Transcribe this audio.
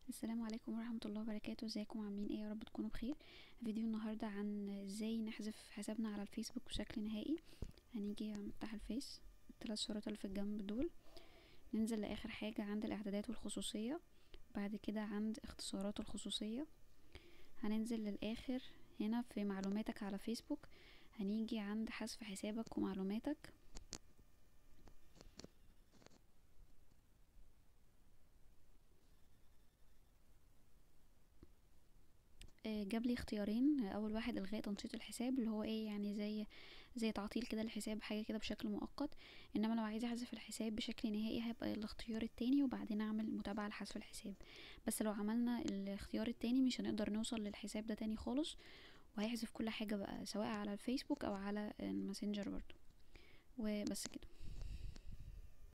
السلام عليكم ورحمة الله وبركاته ازيكم عاملين ايه يا رب تكونوا بخير فيديو النهاردة عن ازاي نحذف حسابنا على الفيسبوك بشكل نهائي هنيجي نفتح الفيس الثلاث صورات اللي في الجنب دول ننزل لاخر حاجة عند الاعدادات والخصوصية بعد كده عند اختصارات الخصوصية هننزل للاخر هنا في معلوماتك على فيسبوك هنيجي عند حذف حسابك ومعلوماتك جاب لي اختيارين اول واحد الغاء تنشيط الحساب اللي هو ايه يعني زي زي تعطيل كده للحساب حاجه كده بشكل مؤقت انما لو عايزه احذف الحساب بشكل نهائي هيبقى الاختيار التاني وبعدين اعمل متابعه لحذف الحساب بس لو عملنا الاختيار التاني مش هنقدر نوصل للحساب ده تاني خالص وهيحذف كل حاجه بقى سواء على الفيسبوك او على الماسنجر برضو وبس كده